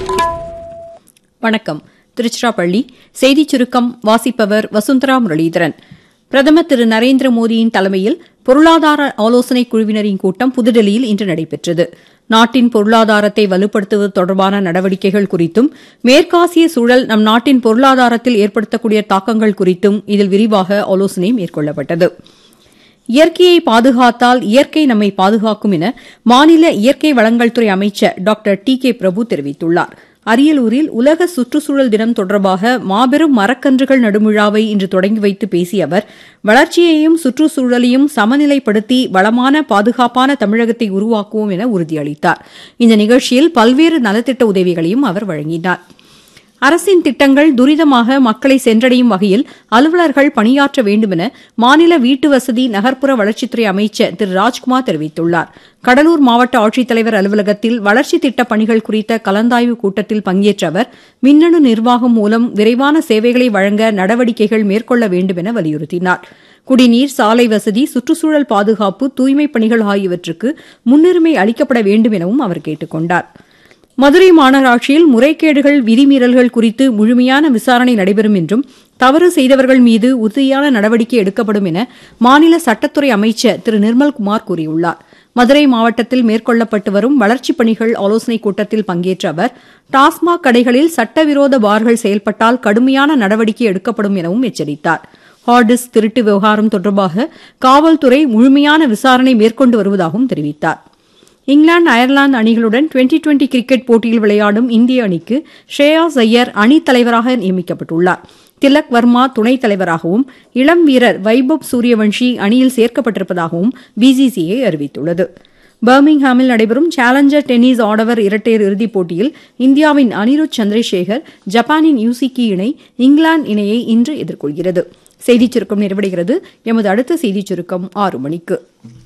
வணக்கம் திருச்சிராப்பள்ளி செய்திச் சுருக்கம் வாசிப்பவர் வசுந்தரா முரளிதரன் பிரதமர் திரு நரேந்திர மோடியின் தலைமையில் பொருளாதார ஆலோசனைக் குழுவினரின் கூட்டம் புதுடெல்லியில் இன்று நடைபெற்றது நாட்டின் பொருளாதாரத்தை வலுப்படுத்துவது தொடர்பான நடவடிக்கைகள் குறித்தும் மேற்காசிய சூழல் நம் நாட்டின் பொருளாதாரத்தில் ஏற்படுத்தக்கூடிய தாக்கங்கள் குறித்தும் இதில் விரிவாக ஆலோசனை மேற்கொள்ளப்பட்டது இயற்கையை பாதுகாத்தால் இயற்கை நம்மை பாதுகாக்கும் என மாநில இயற்கை வளங்கள் துறை அமைச்சர் டாக்டர் டி கே பிரபு தெரிவித்துள்ளார் அரியலூரில் உலக சுற்றுச்சூழல் தினம் தொடர்பாக மாபெரும் மரக்கன்றுகள் நடும் விழாவை இன்று தொடங்கி வைத்து பேசிய அவர் வளர்ச்சியையும் சுற்றுச்சூழலையும் சமநிலைப்படுத்தி வளமான பாதுகாப்பான தமிழகத்தை உருவாக்குவோம் என உறுதியளித்தார் இந்த நிகழ்ச்சியில் பல்வேறு நலத்திட்ட உதவிகளையும் அவர் வழங்கினார் அரசின் திட்டங்கள் துரிதமாக மக்களை சென்றடையும் வகையில் அலுவலர்கள் பணியாற்ற வேண்டுமென மாநில வீட்டு வசதி நகர்ப்புற வளர்ச்சித்துறை அமைச்சர் திரு ராஜ்குமார் தெரிவித்துள்ளார் கடலூர் மாவட்ட ஆட்சித்தலைவர் அலுவலகத்தில் வளர்ச்சித் திட்டப் பணிகள் குறித்த கலந்தாய்வு கூட்டத்தில் பங்கேற்ற அவர் மின்னணு நிர்வாகம் மூலம் விரைவான சேவைகளை வழங்க நடவடிக்கைகள் மேற்கொள்ள வேண்டும் என வலியுறுத்தினார் குடிநீர் சாலை வசதி சுற்றுச்சூழல் பாதுகாப்பு தூய்மைப் பணிகள் ஆகியவற்றுக்கு முன்னுரிமை அளிக்கப்பட வேண்டும் எனவும் அவர் கேட்டுக் கொண்டாா் மதுரை மாநகராட்சியில் முறைகேடுகள் விதிமீறல்கள் குறித்து முழுமையான விசாரணை நடைபெறும் என்றும் தவறு செய்தவர்கள் மீது உறுதியான நடவடிக்கை எடுக்கப்படும் என மாநில சட்டத்துறை அமைச்சர் திரு நிர்மல்குமார் கூறியுள்ளார் மதுரை மாவட்டத்தில் மேற்கொள்ளப்பட்டு வரும் வளர்ச்சிப் பணிகள் ஆலோசனைக் கூட்டத்தில் பங்கேற்ற அவர் டாஸ்மாக் கடைகளில் சட்டவிரோத பார்கள் செயல்பட்டால் கடுமையான நடவடிக்கை எடுக்கப்படும் எனவும் எச்சரித்தார் ஹார்டிஸ் திருட்டு விவகாரம் தொடர்பாக காவல்துறை முழுமையான விசாரணை மேற்கொண்டு வருவதாகவும் தெரிவித்தாா் இங்கிலாந்து அயர்லாந்து அணிகளுடன் டுவெண்டி டுவெண்டி கிரிக்கெட் போட்டியில் விளையாடும் இந்திய அணிக்கு ஷ்ரேயாஸ் ஐயர் அணித் தலைவராக நியமிக்கப்பட்டுள்ளார் திலக் வர்மா துணைத் தலைவராகவும் இளம் வீரர் வைபவ் சூரியவன்ஷி அணியில் சேர்க்கப்பட்டிருப்பதாகவும் பிசிசிஐ அறிவித்துள்ளது பர்மிங்ஹாமில் நடைபெறும் சேலஞ்சர் டென்னிஸ் ஆடவர் இரட்டையர் இறுதிப் போட்டியில் இந்தியாவின் அனிருத் சந்திரசேகர் ஜப்பானின் யூசிகி இணை இங்கிலாந்து இணையை இன்று எதிர்கொள்கிறது செய்திச் சுருக்கம் நிறைவடைகிறது எமது அடுத்த செய்திச் சுருக்கம் ஆறு மணிக்கு